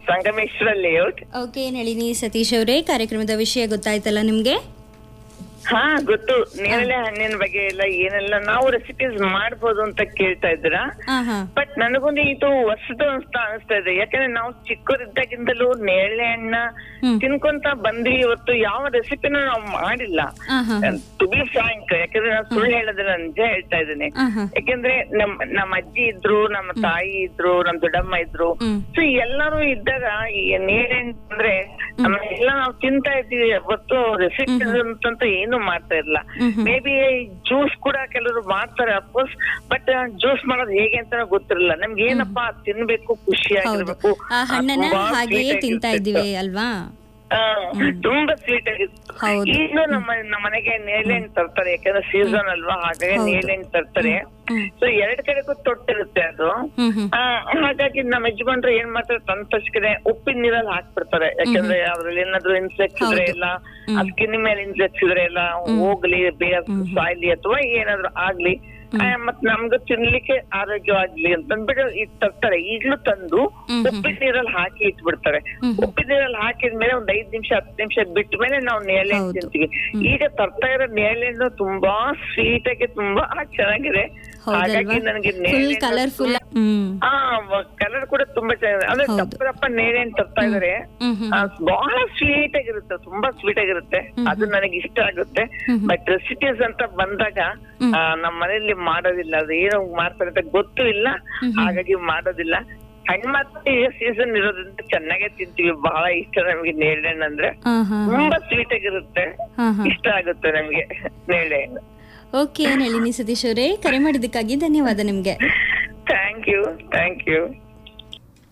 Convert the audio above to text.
Sangameshwara layout okay Nalini Satish ಅವರೇ ಕಾರ್ಯಕ್ರಮದ ವಿಷಯ ಗೊತ್ತಾಯ್ತಲ್ಲ ನಿಮ್ಗೆ ಹಾ ಗೊತ್ತು ನೇರಳೆ ಹಣ್ಣಿನ ಬಗ್ಗೆ ಎಲ್ಲ ಏನೆಲ್ಲ ನಾವು ರೆಸಿಪೀಸ್ ಮಾಡ್ಬೋದು ಅಂತ ಕೇಳ್ತಾ ಇದ್ದೀರಾ ಹಾ ಹಾ ಬಟ್ ನನಗೊಂದು ಇದು ಹೊಸದು ಅಂತ ಅನಿಸ್ತಾ ಇದೆ ಯಾಕಂದ್ರೆ ನಾವು ಚಿಕ್ಕವರಿದ್ದಾಗಿಂದಲೂ ನೇರಳೆ ಹಣ್ಣ ಹ್ಮ್. ತಿನ್ಕೊಂತ ಬಂದ್ವಿ ಇವತ್ತು ಯಾವ ರೆಸಿಪಿನ ನಾವು ಮಾಡಿಲ್ಲ ಹಾ ಹಾ ಟು ಬಿ ಫ್ರಾಂಕ್ ಯಾಕಂದ್ರೆ ನಾನು ಸುಳ್ಳು ಹೇಳೋದಿಲ್ಲ ನಿಜ ಹೇಳ್ತಾ ಇದ್ದೀನಿ ಹಾ ಹಾ ಯಾಕಂದ್ರೆ ನಮ್ ನಮ್ಮ ಅಜ್ಜಿ ಇದ್ರು ನಮ್ಮ ತಾಯಿ ಇದ್ರು ನಮ್ ದೊಡ್ಡಮ್ಮ ಇದ್ರು ಹ್ಮ್ ಸೊ ಎಲ್ಲರೂ ಇದ್ದಾಗ ಈ ನೇರೇನ್ ಅಂದ್ರೆ ಎಲ್ಲ ನಾವು ತಿಂತಾ ಇದ್ದೀವಿ ಹೊತ್ತು ರೆಸಿಪಿ ಅಂತಂತ ಏನು ಮಾಡ್ತಾ ಇರಲ್ಲ ಹ್ಮ್ ಹ್ಮ್. ಮೇ ಬಿ ಜ್ಯೂಸ್ ಕೂಡ ಕೆಲವರು ಮಾಡ್ತಾರೆ ಅಫ್ಕೋರ್ಸ್ ಬಟ್ ಜ್ಯೂಸ್ ಮಾಡೋದು ಹೇಗೆ ಅಂತ ಗೊತ್ತಿರಲ್ಲ ನಮ್ಗೆ ಏನಪ್ಪಾ ಅದ್ ತಿನ್ಬೇಕು ಖುಷಿಯಾಗಿರ್ಬೇಕು ಆ ಹಣ್ಣನ್ನ ತುಂಬಾ ಹಾಗೆಯೇ sweet ತಿಂತಾ ಆಗಿರ್ತಿತ್ತು. ಇದ್ದೀವಿ ಅಲ್ವಾ ಆ, ತುಂಬಾ ಸ್ವೀಟ್ ಆಗಿತ್ತು ಹೌದು. ಈಗಲೂ ನಮ್ಮ ನಮ್ಮ ಮನೆಗೆ ನೇಲೆಹಣ್ಣು ತರ್ತಾರೆ ಯಾಕಂದ್ರೆ ಸೀಸನ್ ಅಲ್ವಾ ಹಾಗಾಗಿ ಹೌದು. ನೇಲೆಹಣ್ಣು ತರ್ತಾರೆ ಹ್ಮ್ ಸೊ ಎರಡ್ ಕಡೆಗೂ ತೊಟ್ಟಿರುತ್ತೆ ಅದು ಹ್ಮ್ ಹ್ಮ್ ಆ, ಹಾಗಾಗಿ ನಮ್ಮ ಯಜಮಾನ್ರು ಏನ್ ಮಾಡ್ತಾರೆ ತಂದ ತಕ್ಷಣ ಉಪ್ಪಿನ ನೀರಲ್ಲಿ ಹಾಕ್ಬಿಡ್ತಾರೆ ಯಾಕಂದ್ರೆ ಅದ್ರಲ್ಲಿ ಏನಾದ್ರು ಇನ್ಸೆಕ್ಟ್ಸ್ ಇದ್ರೆ ಹೌದು. ಇಲ್ಲ ಹ್ಮ್. ಆ ಸ್ಕಿನ್ ಮೇಲೆ ಇನ್ಸೆಕ್ಟ್ಸ್ ಇದ್ರೆ ಎಲ್ಲ ಹೋಗ್ಲಿ ಬೇಗ ಸಾಯ್ಲಿ ಅಥವಾ ಏನಾದ್ರು ಆಗ್ಲಿ ಆ, ಮತ್ ನಮ್ಗೂ ತಿನ್ಲಿಕ್ಕೆ ಆರೋಗ್ಯವಾಗ್ಲಿ ಅಂತ ಅಂದ್ಬಿಟ್ಟು ಇದ್ ತರ್ತಾರೆ ಈಗ್ಲೂ ತಂದು ಹ್ಮ್ ಹ್ಮ್. ಉಪ್ಪಿನ ನೀರಲ್ಲಿ ಹಾಕಿ ಇಟ್ಬಿಡ್ತಾರೆ ಹ್ಮ್. ಉಪ್ಪಿನ ನೀರಲ್ಲಿ ಹಾಕಿದ್ಮೇಲೆ ಒಂದ್ ಐದ್ ನಿಮಿಷ ಹತ್ತು ನಿಮಿಷ ಬಿಟ್ಟ ಮೇಲೆ ನಾವು ನೇಳೆ ಹೌದು. ತಿಂತೀವಿ ಈಗ ತರ್ತಾ ಇರೋ ನೇಳೆಹಣ್ಣು ತುಂಬಾ ಸ್ವೀಟ್ ಆಗಿ ತುಂಬಾ ಚೆನ್ನಾಗಿದೆ ಹೌದಲ್ವಾ ಹಾಗಾಗಿ ನನಗೆ ಫುಲ್ ನೇಳೆ ಕಲರ್ಫುಲ್ ಹ್ಮ್ ಆ ಕಲರ್ ಕೂಡ ತುಂಬಾ ಚೆನ್ನಾಗಿದೆ ಅಂದ್ರೆ ಹೌದು. ದಪ್ಪ ದಪ್ಪ ನೇರೇನ್ ತರ್ತಾ ಇದಾರೆ ಹ್ಮ್ ಹ್ಮ್ ಆ, ಬಹಳ ಸ್ವೀಟ್ ಆಗಿರುತ್ತೆ ತುಂಬಾ ಸ್ವೀಟ್ ಆಗಿರುತ್ತೆ ಅದು ನನಗೆ ಇಷ್ಟ ಆಗುತ್ತೆ ಹ್ಮ್. ಬಟ್ ರೆಸಿಪೀಸ್ ಅಂತ ಬಂದಾಗ ಹ್ಮ್. ಆ, ನಮ್ಮ ಮನೆಯಲ್ಲಿ ಮಾಡೋದಿಲ್ಲ ಅದು ಏನೋ ಮಾಡ್ತಾರೆ ಅಂತ ಗೊತ್ತೂ ಇಲ್ಲ ಹ್ಮ್. ಹಾಗಾಗಿ ಮಾಡೋದಿಲ್ಲ ಹಣ್ಣು ಮಾತ್ರ ಈಗ ಸೀಸನ್ ಇರೋದ್ರಿಂದ ಚೆನ್ನಾಗೇ ತಿಂತೀವಿ ಬಹಳ ಇಷ್ಟ ನಮ್ಗೆ ನೇರಳೆಹಣ್ಣು ಅಂದ್ರೆ ಹಾ ಹಾ ತುಂಬಾ ಸ್ವೀಟ್ ಆಗಿರುತ್ತೆ ಹಾ ಹಾ ಇಷ್ಟ ಆಗುತ್ತೆ ನಮ್ಗೆ ನೇರಳೆಹಣ್ಣು ಓಕೆ ನಳಿನಿ ಸತೀಶ್ ಅವರೇ ಕರೆ ಮಾಡಿದ್ದಕ್ಕಾಗಿ ಧನ್ಯವಾದ ನಿಮ್ಗೆ ಥ್ಯಾಂಕ್ ಯು ಥ್ಯಾಂಕ್ ಯು